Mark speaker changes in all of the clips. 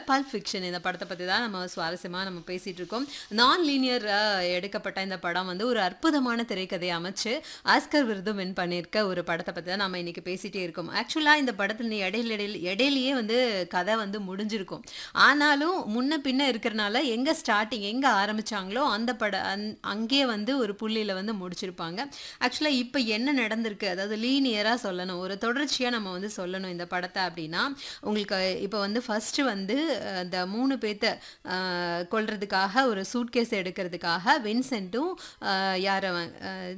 Speaker 1: bulb fiction இந்த படத்தை பற்றி தான் நம்ம சுவாரஸ்யமாக நம்ம பேசிகிட்டு இருக்கோம் நான் லீனியர் எடுக்கப்பட்ட இந்த படம் வந்து ஒரு அற்புதமான திரைக்கதையை அமைச்சு ஆஸ்கர் விருதும் வின் பண்ணியிருக்க ஒரு படத்தை பற்றி தான் நம்ம இன்னைக்கு பேசிகிட்டே இருக்கோம் ஆக்சுவலாக இந்த படத்தில் நீ இடையில இடையில இடையிலேயே வந்து கதை வந்து முடிஞ்சிருக்கும் ஆனாலும் முன்ன பின்ன இருக்கிறனால எங்கே ஸ்டார்டிங் எங்கே ஆரம்பிச்சாங்களோ அந்த பட அந் அங்கேயே வந்து ஒரு புள்ளியில் வந்து முடிச்சிருப்பாங்க ஆக்சுவலாக இப்போ என்ன நடந்திருக்கு அதாவது லீனியராக சொல்லணும் ஒரு தொடர்ச்சியாக நம்ம வந்து சொல்லணும் இந்த படத்தை அப்படின்னா உங்களுக்கு இப்போ வந்து ஃபஸ்ட்டு வந்து அஹ், இந்த மூணு பேர்த்த அஹ், கொல்றதுக்காக ஒரு சூட்கேஸ் எடுக்கிறதுக்காக வின்சென்ட்டும் யார் அவன் அஹ்,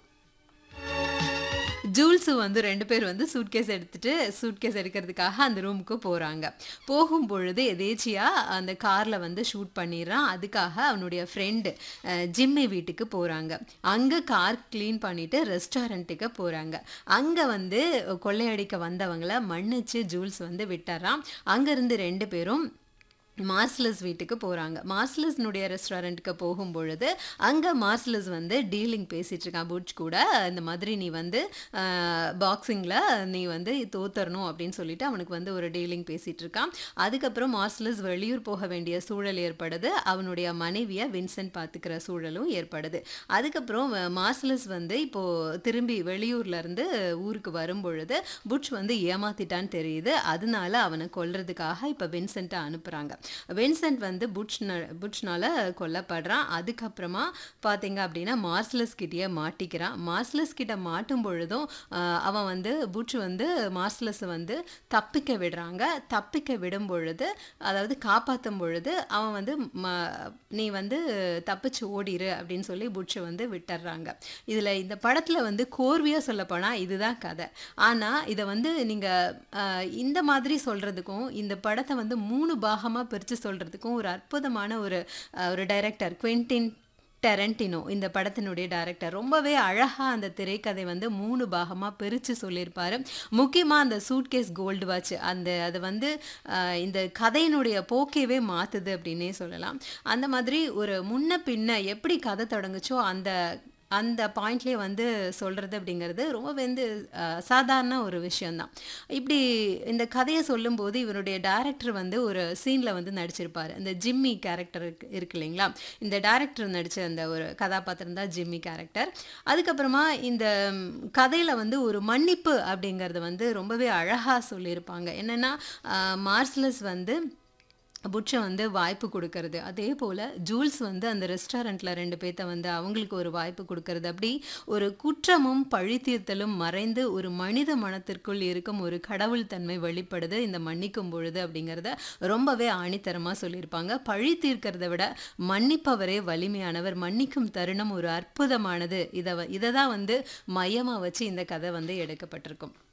Speaker 1: ஜூல்ஸும் வந்து ரெண்டு பேர் வந்து சூட்கேஸ் எடுத்துட்டு சூட்கேஸ் எடுக்கிறதுக்காக அந்த ரூமுக்கு போகிறாங்க போகும் பொழுது எதேச்சியாக அந்த காரில் வந்து ஷூட் பண்ணிடுறான் அதுக்காக அவனுடைய ஃப்ரெண்டு ஜிம்மி வீட்டுக்கு போகிறாங்க அங்கே கார் க்ளீன் பண்ணிவிட்டு ரெஸ்டாரண்ட்டுக்கு போகிறாங்க அங்கே வந்து கொள்ளையடிக்க வந்தவங்கள மன்னிச்சு ஜூல்ஸ் வந்து விட்டுறான் அங்கேருந்து ரெண்டு பேரும் மார்ஸ்லஸ் வீட்டுக்கு போகிறாங்க மார்ஸ்லஸ்னுடைய ரெஸ்டாரண்ட்டுக்கு போகும்பொழுது அங்கே மார்ஸ்லஸ் வந்து டீலிங் பேசிகிட்டு இருக்கான் புட்ச் கூட இந்த மாதிரி நீ வந்து பாக்ஸிங்கில் நீ வந்து தோத்தரணும் அப்படின்னு சொல்லிட்டு அவனுக்கு வந்து ஒரு டீலிங் பேசிகிட்டு இருக்கான் அதுக்கப்புறம் மார்ஸ்லஸ் வெளியூர் போக வேண்டிய சூழல் ஏற்படுது அவனுடைய மனைவியை வின்சென்ட் பார்த்துக்கிற சூழலும் ஏற்படுது அதுக்கப்புறம் அஹ், மார்ஸ்லஸ் வந்து இப்போது திரும்பி வெளியூர்ல இருந்து ஊருக்கு வரும்பொழுது புட்ச் வந்து ஏமாத்திட்டான்னு தெரியுது அதனால அவனை கொல்றதுக்காக இப்போ வின்சென்ட்டை அனுப்புகிறாங்க வின்சென்ட் வந்து புட்ச்ன புட்ச்னால கொல்லப்படுறான் அதுக்கப்புறமா பார்த்தீங்க அப்படின்னா மார்ஸ்லஸ் கிட்டேயே மாட்டிக்கிறான் மார்ஸ்லஸ் கிட்ட மாட்டும் பொழுதும் ஆஹ், அவன் வந்து புட்ச் வந்து மார்ஸ்லஸை வந்து தப்பிக்க விடுறாங்க தப்பிக்க விடும் பொழுது அதாவது காப்பாற்றும் பொழுது அவன் வந்து ம- நீ வந்து தப்பிச்சு ஓடிரு அப்படின்னு சொல்லி புட்சை வந்து விட்டுறாங்க இதில் இந்த படத்தில் வந்து கோர்வையாக சொல்லப்போனால் இதுதான் கதை ஆனால் இதை வந்து நீங்கள் இந்த மாதிரி சொல்கிறதுக்கும் இந்த படத்தை வந்து மூணு பாகமாக பிரித்து சொல்கிறதுக்கும் ஒரு அற்புதமான ஒரு அஹ், ஒரு டைரக்டர் குவென்டின் டெரண்டினோ இந்த படத்தினுடைய டைரக்டர் ரொம்பவே அழகாக அந்த திரைக்கதை வந்து மூணு பாகமாக பிரித்து சொல்லியிருப்பாரு முக்கியமாக அந்த சூட்கேஸ் கோல்டு வாட்ச் அந்த அது வந்து ஆஹ், இந்த கதையினுடைய போக்கையவே மாற்றுது அப்படின்னே சொல்லலாம் அந்த மாதிரி ஒரு முன்ன பின்ன எப்படி கதை தொடங்குச்சோ அந்த அந்த பாயிண்ட்லேயே வந்து சொல்கிறது அப்படிங்கிறது ரொம்ப வந்து அஹ், சாதாரண ஒரு விஷயந்தான் இப்படி இந்த கதையை சொல்லும்போது இவருடைய டேரக்டர் வந்து ஒரு சீனில் வந்து நடிச்சிருப்பார் இந்த ஜிம்மி கேரக்டர் இருக்கு இருக்கு இல்லைங்களா இந்த டேரக்டர் நடித்த அந்த ஒரு கதாபாத்திரம் தான் ஜிம்மி கேரக்டர் அதுக்கப்புறமா இந்த கதையில் வந்து ஒரு மன்னிப்பு அப்படிங்கிறது வந்து ரொம்பவே அழகாக சொல்லியிருப்பாங்க என்னென்னா மார்ஸ்லஸ் வந்து புட்சை வந்து வாய்ப்பு கொடுக்கறது அதே போல் ஜூல்ஸ் வந்து அந்த ரெஸ்டாரண்ட்டில் ரெண்டு பேர்த்த வந்து அவங்களுக்கு ஒரு வாய்ப்பு கொடுக்கறது அப்படி ஒரு குற்றமும் பழி தீர்த்தலும் மறைந்து ஒரு மனித மனத்திற்குள் இருக்கும் ஒரு கடவுள் தன்மை வெளிப்படுது இந்த மன்னிக்கும் பொழுது அப்படிங்கிறத ரொம்பவே ஆணித்தரமாக சொல்லியிருப்பாங்க பழி தீர்க்கிறத விட மன்னிப்பவரே வலிமையானவர் மன்னிக்கும் தருணம் ஒரு அற்புதமானது இதை இதை தான் வந்து மையமாக வச்சு இந்த கதை வந்து எடுக்கப்பட்டிருக்கும்